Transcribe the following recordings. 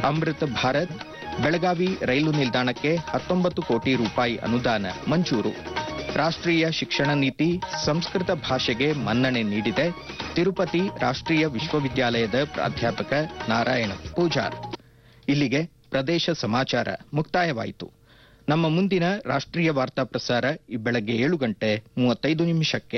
ಅಮೃತ್ ಭಾರತ್ ಬೆಳಗಾವಿ ರೈಲು ನಿಲ್ದಾಣಕ್ಕೆ ಹತ್ತೊಂಬತ್ತು ಕೋಟಿ ರೂಪಾಯಿ ಅನುದಾನ ಮಂಜೂರು ರಾಷ್ಟ್ರೀಯ ಶಿಕ್ಷಣ ನೀತಿ ಸಂಸ್ಕೃತ ಭಾಷೆಗೆ ಮನ್ನಣೆ ನೀಡಿದೆ ತಿರುಪತಿ ರಾಷ್ಟ್ರೀಯ ವಿಶ್ವವಿದ್ಯಾಲಯದ ಪ್ರಾಧ್ಯಾಪಕ ನಾರಾಯಣ ಪೂಜಾರ್ ಇಲ್ಲಿಗೆ ಪ್ರದೇಶ ಸಮಾಚಾರ ಮುಕ್ತಾಯವಾಯಿತು ನಮ್ಮ ಮುಂದಿನ ರಾಷ್ಟ್ರೀಯ ವಾರ್ತಾ ಪ್ರಸಾರ ಈ ಬೆಳಗ್ಗೆ ಏಳು ಗಂಟೆ ಮೂವತ್ತೈದು ನಿಮಿಷಕ್ಕೆ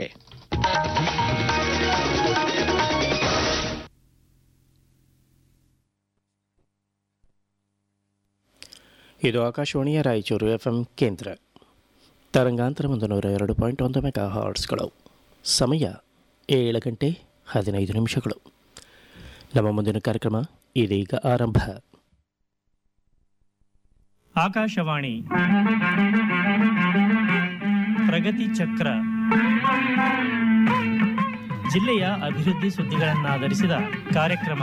ಇದು ಆಕಾಶವಾಣಿಯ ರಾಯಚೂರು ಎಫ್ ಎಂ ಕೇಂದ್ರ ತರಂಗಾಂತರ ಒಂದು ನೂರ ಎರಡು ಪಾಯಿಂಟ್ ಒಂದು ಮೆಗಾ ಹಾರ್ಟ್ಸ್ಗಳು ಸಮಯ ಏಳು ಗಂಟೆ ಹದಿನೈದು ನಿಮಿಷಗಳು ನಮ್ಮ ಮುಂದಿನ ಕಾರ್ಯಕ್ರಮ ಇದೀಗ ಆರಂಭ ಆಕಾಶವಾಣಿ ಪ್ರಗತಿ ಚಕ್ರ ಜಿಲ್ಲೆಯ ಅಭಿವೃದ್ಧಿ ಸುದ್ದಿಗಳನ್ನಾಧರಿಸಿದ ಕಾರ್ಯಕ್ರಮ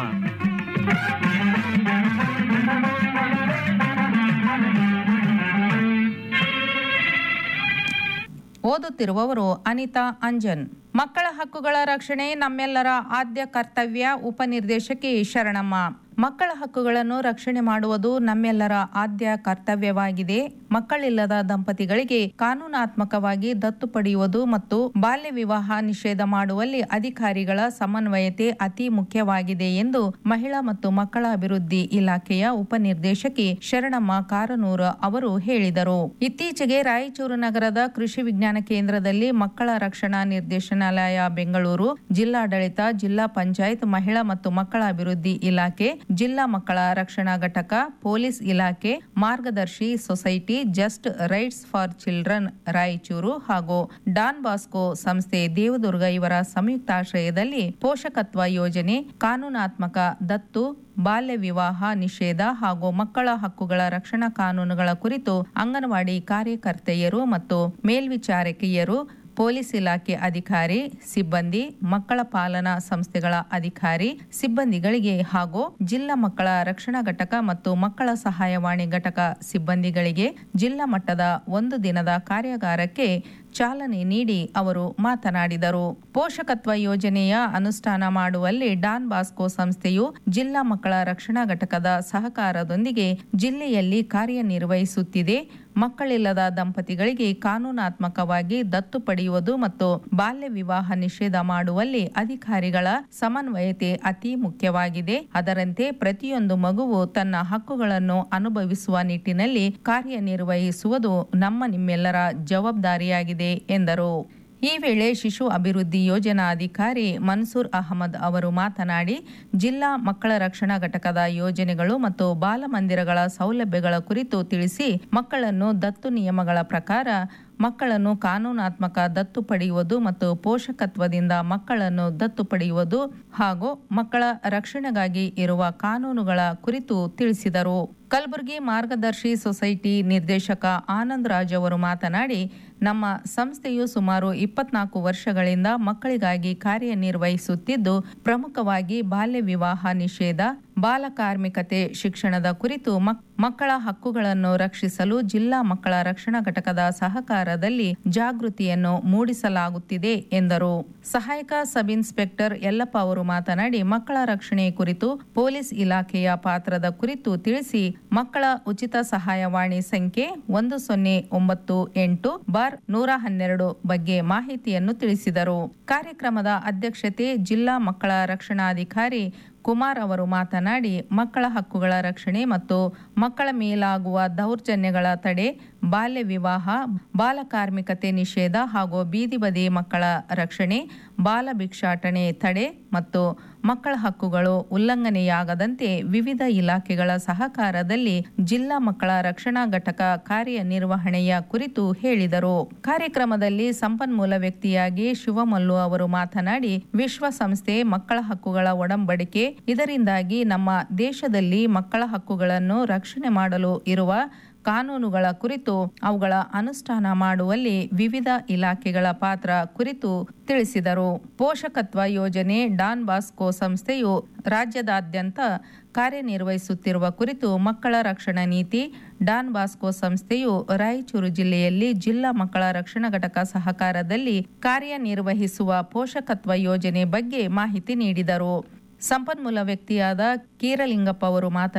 ಓದುತ್ತಿರುವವರು ಅನಿತಾ ಅಂಜನ್ ಮಕ್ಕಳ ಹಕ್ಕುಗಳ ರಕ್ಷಣೆ ನಮ್ಮೆಲ್ಲರ ಆದ್ಯ ಕರ್ತವ್ಯ ಉಪನಿರ್ದೇಶಕಿ ಶರಣಮ್ಮ ಮಕ್ಕಳ ಹಕ್ಕುಗಳನ್ನು ರಕ್ಷಣೆ ಮಾಡುವುದು ನಮ್ಮೆಲ್ಲರ ಆದ್ಯ ಕರ್ತವ್ಯವಾಗಿದೆ ಮಕ್ಕಳಿಲ್ಲದ ದಂಪತಿಗಳಿಗೆ ಕಾನೂನಾತ್ಮಕವಾಗಿ ದತ್ತು ಪಡೆಯುವುದು ಮತ್ತು ಬಾಲ್ಯ ವಿವಾಹ ನಿಷೇಧ ಮಾಡುವಲ್ಲಿ ಅಧಿಕಾರಿಗಳ ಸಮನ್ವಯತೆ ಅತಿ ಮುಖ್ಯವಾಗಿದೆ ಎಂದು ಮಹಿಳಾ ಮತ್ತು ಮಕ್ಕಳ ಅಭಿವೃದ್ಧಿ ಇಲಾಖೆಯ ಉಪನಿರ್ದೇಶಕಿ ಶರಣಮ್ಮ ಕಾರನೂರ ಅವರು ಹೇಳಿದರು ಇತ್ತೀಚೆಗೆ ರಾಯಚೂರು ನಗರದ ಕೃಷಿ ವಿಜ್ಞಾನ ಕೇಂದ್ರದಲ್ಲಿ ಮಕ್ಕಳ ರಕ್ಷಣಾ ನಿರ್ದೇಶನಾಲಯ ಬೆಂಗಳೂರು ಜಿಲ್ಲಾಡಳಿತ ಜಿಲ್ಲಾ ಪಂಚಾಯತ್ ಮಹಿಳಾ ಮತ್ತು ಮಕ್ಕಳ ಅಭಿವೃದ್ಧಿ ಇಲಾಖೆ ಜಿಲ್ಲಾ ಮಕ್ಕಳ ರಕ್ಷಣಾ ಘಟಕ ಪೊಲೀಸ್ ಇಲಾಖೆ ಮಾರ್ಗದರ್ಶಿ society just rights for children Raichur ಹಾಗೂ ಡಾನ್ ಬಾಸ್ಕೋ ಸಂಸ್ಥೆ ದೇವದುರ್ಗ ಇವರ ಸಂಯುಕ್ತಾಶ್ರಯದಲ್ಲಿ ಪೋಷಕತ್ವ ಯೋಜನೆ ಕಾನೂನಾತ್ಮಕ ದತ್ತು ಬಾಲ್ಯ ವಿವಾಹ ನಿಷೇಧ ಹಾಗೂ ಮಕ್ಕಳ ಹಕ್ಕುಗಳ ರಕ್ಷಣಾ ಕಾನೂನುಗಳ ಕುರಿತು ಅಂಗನವಾಡಿ ಕಾರ್ಯಕರ್ತೆಯರು ಮತ್ತು ಮೇಲ್ವಿಚಾರಕಿಯರು ಪೊಲೀಸ್ ಇಲಾಖೆ ಅಧಿಕಾರಿ ಸಿಬ್ಬಂದಿ ಮಕ್ಕಳ ಪಾಲನಾ ಸಂಸ್ಥೆಗಳ ಅಧಿಕಾರಿ ಸಿಬ್ಬಂದಿಗಳಿಗೆ ಹಾಗೂ ಜಿಲ್ಲಾ ಮಕ್ಕಳ ರಕ್ಷಣಾ ಘಟಕ ಮತ್ತು ಮಕ್ಕಳ ಸಹಾಯವಾಣಿ ಘಟಕ ಸಿಬ್ಬಂದಿಗಳಿಗೆ ಜಿಲ್ಲಾ ಮಟ್ಟದ ಒಂದು ದಿನದ ಕಾರ್ಯಾಗಾರಕ್ಕೆ ಚಾಲನೆ ನೀಡಿ ಅವರು ಮಾತನಾಡಿದರು ಪೋಷಕತ್ವ ಯೋಜನೆಯ ಅನುಷ್ಠಾನ ಮಾಡುವಲ್ಲಿ ಡಾನ್ ಬಾಸ್ಕೋ ಸಂಸ್ಥೆಯು ಜಿಲ್ಲಾ ಮಕ್ಕಳ ರಕ್ಷಣಾ ಘಟಕದ ಸಹಕಾರದೊಂದಿಗೆ ಜಿಲ್ಲೆಯಲ್ಲಿ ಕಾರ್ಯನಿರ್ವಹಿಸುತ್ತಿದೆ ಮಕ್ಕಳಿಲ್ಲದ ದಂಪತಿಗಳಿಗೆ ಕಾನೂನಾತ್ಮಕವಾಗಿ ದತ್ತು ಪಡೆಯುವುದು ಮತ್ತು ಬಾಲ್ಯ ವಿವಾಹ ನಿಷೇಧ ಮಾಡುವಲ್ಲಿ ಅಧಿಕಾರಿಗಳ ಸಮನ್ವಯತೆ ಅತಿ ಮುಖ್ಯವಾಗಿದೆ ಅದರಂತೆ ಪ್ರತಿಯೊಂದು ಮಗುವು ತನ್ನ ಹಕ್ಕುಗಳನ್ನು ಅನುಭವಿಸುವ ನಿಟ್ಟಿನಲ್ಲಿ ಕಾರ್ಯನಿರ್ವಹಿಸುವುದು ನಮ್ಮ ನಿಮ್ಮೆಲ್ಲರ ಜವಾಬ್ದಾರಿಯಾಗಿದೆ ಎಂದರು ಈ ವೇಳೆ ಶಿಶು ಅಭಿವೃದ್ಧಿ ಯೋಜನಾಧಿಕಾರಿ ಮನ್ಸೂರ್ ಅಹಮದ್ ಅವರು ಮಾತನಾಡಿ ಜಿಲ್ಲಾ ಮಕ್ಕಳ ರಕ್ಷಣಾ ಘಟಕದ ಯೋಜನೆಗಳು ಮತ್ತು ಬಾಲಮಂದಿರಗಳ ಸೌಲಭ್ಯಗಳ ಕುರಿತು ತಿಳಿಸಿ ಮಕ್ಕಳನ್ನು ದತ್ತು ನಿಯಮಗಳ ಪ್ರಕಾರ ಮಕ್ಕಳನ್ನು ಕಾನೂನಾತ್ಮಕ ದತ್ತು ಪಡೆಯುವುದು ಮತ್ತು ಪೋಷಕತ್ವದಿಂದ ಮಕ್ಕಳನ್ನು ದತ್ತು ಪಡೆಯುವುದು ಹಾಗೂ ಮಕ್ಕಳ ರಕ್ಷಣೆಗಾಗಿ ಇರುವ ಕಾನೂನುಗಳ ಕುರಿತು ತಿಳಿಸಿದರು ಕಲಬುರಗಿ ಮಾರ್ಗದರ್ಶಿ ಸೊಸೈಟಿ ನಿರ್ದೇಶಕ ಆನಂದ್ ರಾಜ್ ಅವರು ಮಾತನಾಡಿ ನಮ್ಮ ಸಂಸ್ಥೆಯು ಸುಮಾರು ಇಪ್ಪತ್ನಾಲ್ಕು ವರ್ಷಗಳಿಂದ ಮಕ್ಕಳಿಗಾಗಿ ಕಾರ್ಯನಿರ್ವಹಿಸುತ್ತಿದ್ದು ಪ್ರಮುಖವಾಗಿ ಬಾಲ್ಯ ವಿವಾಹ ನಿಷೇಧ ಬಾಲ ಕಾರ್ಮಿಕತೆ ಶಿಕ್ಷಣದ ಕುರಿತು ಮಕ್ಕಳ ಹಕ್ಕುಗಳನ್ನು ರಕ್ಷಿಸಲು ಜಿಲ್ಲಾ ಮಕ್ಕಳ ರಕ್ಷಣಾ ಘಟಕದ ಸಹಕಾರದಲ್ಲಿ ಜಾಗೃತಿಯನ್ನು ಮೂಡಿಸಲಾಗುತ್ತಿದೆ ಎಂದರು ಸಹಾಯಕ ಸಬ್ ಇನ್ಸ್ಪೆಕ್ಟರ್ ಯಲ್ಲಪ್ಪ ಅವರು ಮಾತನಾಡಿ ಮಕ್ಕಳ ರಕ್ಷಣೆ ಕುರಿತು ಪೊಲೀಸ್ ಇಲಾಖೆಯ ಪಾತ್ರದ ಕುರಿತು ತಿಳಿಸಿ ಮಕ್ಕಳ ಉಚಿತ ಸಹಾಯವಾಣಿ ಸಂಖ್ಯೆ ಒಂದು ಸೊನ್ನೆ ಒಂಬತ್ತು ಎಂಟು ಬಾರ್ ನೂರ ಹನ್ನೆರಡು ಬಗ್ಗೆ ಮಾಹಿತಿಯನ್ನು ತಿಳಿಸಿದರು ಕಾರ್ಯಕ್ರಮದ ಅಧ್ಯಕ್ಷತೆ ಜಿಲ್ಲಾ ಮಕ್ಕಳ ರಕ್ಷಣಾಧಿಕಾರಿ ಕುಮಾರ್ ಅವರು ಮಾತನಾಡಿ ಮಕ್ಕಳ ಹಕ್ಕುಗಳ ರಕ್ಷಣೆ ಮತ್ತು ಮಕ್ಕಳ ಮೇಲಾಗುವ ದೌರ್ಜನ್ಯಗಳ ತಡೆ ಬಾಲ್ಯ ವಿವಾಹ ಬಾಲ ಕಾರ್ಮಿಕತೆ ನಿಷೇಧ ಹಾಗೂ ಬೀದಿ ಬದಿ ಮಕ್ಕಳ ರಕ್ಷಣೆ ಬಾಲ ಭಿಕ್ಷಾಟನೆ ತಡೆ ಮತ್ತು ಮಕ್ಕಳ ಹಕ್ಕುಗಳು ಉಲ್ಲಂಘನೆಯಾಗದಂತೆ ವಿವಿಧ ಇಲಾಖೆಗಳ ಸಹಕಾರದಲ್ಲಿ ಜಿಲ್ಲಾ ಮಕ್ಕಳ ರಕ್ಷಣಾ ಘಟಕ ಕಾರ್ಯನಿರ್ವಹಣೆಯ ಕುರಿತು ಹೇಳಿದರು ಕಾರ್ಯಕ್ರಮದಲ್ಲಿ ಸಂಪನ್ಮೂಲ ವ್ಯಕ್ತಿಯಾಗಿ ಶಿವಮಲ್ಲು ಅವರು ಮಾತನಾಡಿ ವಿಶ್ವಸಂಸ್ಥೆ ಮಕ್ಕಳ ಹಕ್ಕುಗಳ ಒಡಂಬಡಿಕೆ ಇದರಿಂದಾಗಿ ನಮ್ಮ ದೇಶದಲ್ಲಿ ಮಕ್ಕಳ ಹಕ್ಕುಗಳನ್ನು ರಕ್ಷಣೆ ಮಾಡಲು ಇರುವ ಕಾನೂನುಗಳ ಕುರಿತು ಅವುಗಳ ಅನುಷ್ಠಾನ ಮಾಡುವಲ್ಲಿ ವಿವಿಧ ಇಲಾಖೆಗಳ ಪಾತ್ರ ಕುರಿತು ತಿಳಿಸಿದರು ಪೋಷಕತ್ವ ಯೋಜನೆ ಡಾನ್ ಬಾಸ್ಕೋ ಸಂಸ್ಥೆಯು ರಾಜ್ಯದಾದ್ಯಂತ ಕಾರ್ಯನಿರ್ವಹಿಸುತ್ತಿರುವ ಕುರಿತು ಮಕ್ಕಳ ರಕ್ಷಣಾ ನೀತಿ ಡಾನ್ ಬಾಸ್ಕೋ ಸಂಸ್ಥೆಯು ರಾಯಚೂರು ಜಿಲ್ಲೆಯಲ್ಲಿ ಜಿಲ್ಲಾ ಮಕ್ಕಳ ರಕ್ಷಣಾ ಘಟಕ ಸಹಕಾರದಲ್ಲಿ ಕಾರ್ಯನಿರ್ವಹಿಸುವ ಪೋಷಕತ್ವ ಯೋಜನೆ ಬಗ್ಗೆ ಮಾಹಿತಿ ನೀಡಿದರು ಸಂಪನ್ಮೂಲ ವ್ಯಕ್ತಿಯಾದ ಕೀರಲಿಂಗಪ್ಪ ಅವರು ಮಾತನಾಡಿ